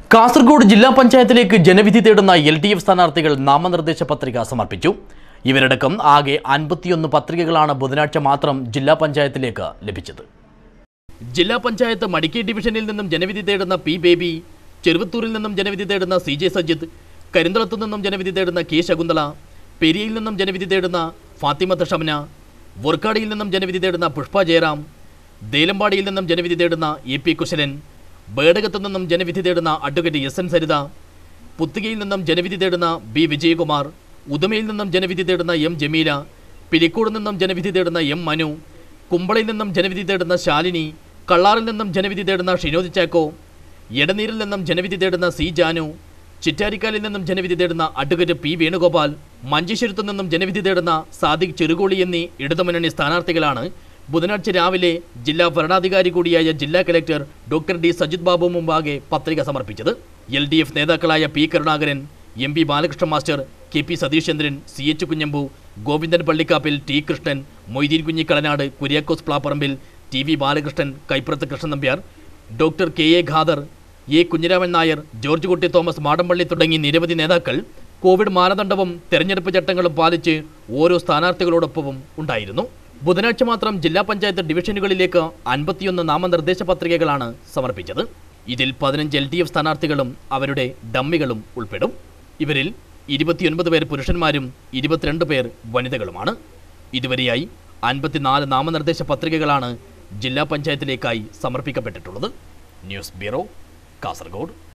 കാസർഗോഡ് ജില്ലാ പഞ്ചായത്തിലേക്ക് ജനവിധി തേടുന്ന എൽ ഡി എഫ് സ്ഥാനാർത്ഥികൾ നാമനിർദ്ദേശ പത്രിക സമർപ്പിച്ചു ഇവരടക്കം ആകെ അൻപത്തിയൊന്ന് പത്രികകളാണ് ബുധനാഴ്ച മാത്രം ജില്ലാ പഞ്ചായത്തിലേക്ക് ലഭിച്ചത് ജില്ലാ പഞ്ചായത്ത് മടിക്കൈ ഡിവിഷനിൽ നിന്നും ജനവിധി തേടുന്ന പി ബേബി ചെറുവത്തൂരിൽ നിന്നും ജനവിധി തേടുന്ന സി ജെ സജിത്ത് കരിന്തളത്തു നിന്നും ജനവിധി തേടുന്ന കെ ശകുന്തള പെരിയയിൽ നിന്നും ജനവിധി തേടുന്ന ഫാത്തിമത്ത് ഷംന വൊർക്കാടിയിൽ നിന്നും ജനവിധി തേടുന്ന പുഷ്പ ജയറാം ദേലമ്പാടിയിൽ നിന്നും ജനവിധി തേടുന്ന എ പി കുശലൻ ബേടകത്തു നിന്നും ജനവിധി തേടുന്ന അഡ്വക്കേറ്റ് എസ് എൻ സരിത പുത്തുകയിൽ നിന്നും ജനവിധി തേടുന്ന ബി വിജയകുമാർ ഉദമയിൽ നിന്നും ജനവിധി തേടുന്ന എം ജമീല പിലിക്കോട് നിന്നും ജനവിധി തേടുന്ന എം മനു കുമ്പളയിൽ നിന്നും ജനവിധി തേടുന്ന ശാലിനി കള്ളാറിൽ നിന്നും ജനവിധി തേടുന്ന ഷിനോദ് ചാക്കോ എടനീരിൽ നിന്നും ജനവിധി തേടുന്ന സി ജാനു ചിറ്റാരിക്കാലിൽ നിന്നും ജനവിധി തേടുന്ന അഡ്വക്കേറ്റ് പി വേണുഗോപാൽ മഞ്ചേശ്വരത്തു നിന്നും ജനവിധി തേടുന്ന സാദിഖ് ചെറുകോളി എന്നീ ഇടതുമുന്നണി സ്ഥാനാർത്ഥികളാണ് ബുധനാഴ്ച രാവിലെ ജില്ലാ ഭരണാധികാരി കൂടിയായ ജില്ലാ collector doctor D Sajith Babu മുമ്പാകെ പത്രിക സമർപ്പിച്ചത് എൽ ഡി എഫ് നേതാക്കളായ P Karunakaran M P Balakrishna master K P Sathishchandran C H Kunhambu Govindan Pallikkappil T Krishnan Moideen Kunhikkalanad Kuriakose Plapparambil T V Balakrishnan Kaippurath Krishnan Nambiar doctor K A Khader A Kunhiraman Nair George Kutty Thomas Madampally തുടങ്ങി നിരവധി നേതാക്കൾ കോവിഡ് മാനദണ്ഡവും തെരഞ്ഞെടുപ്പ് ചട്ടങ്ങളും പാലിച്ച് ഓരോ സ്ഥാനാർത്ഥികളോടൊപ്പവും ഉണ്ടായിരുന്നു ബുധനാഴ്ച മാത്രം ജില്ലാ പഞ്ചായത്ത് ഡിവിഷനുകളിലേക്ക് അൻപത്തിയൊന്ന് നാമനിർദ്ദേശ പത്രികകളാണ് സമർപ്പിച്ചത് ഇതിൽ പതിനഞ്ച് എൽ ഡി എഫ് സ്ഥാനാർത്ഥികളും അവരുടെ ഡമ്മികളും ഉൾപ്പെടും ഇവരിൽ ഇരുപത്തിയൊൻപത് പേർ പുരുഷന്മാരും ഇരുപത്തിരണ്ട് പേർ വനിതകളുമാണ് ഇതുവരെയായി അൻപത്തിനാല് നാമനിർദ്ദേശ പത്രികകളാണ് ജില്ലാ പഞ്ചായത്തിലേക്കായി സമർപ്പിക്കപ്പെട്ടിട്ടുള്ളത് ന്യൂസ് ബ്യൂറോ കാസർഗോഡ്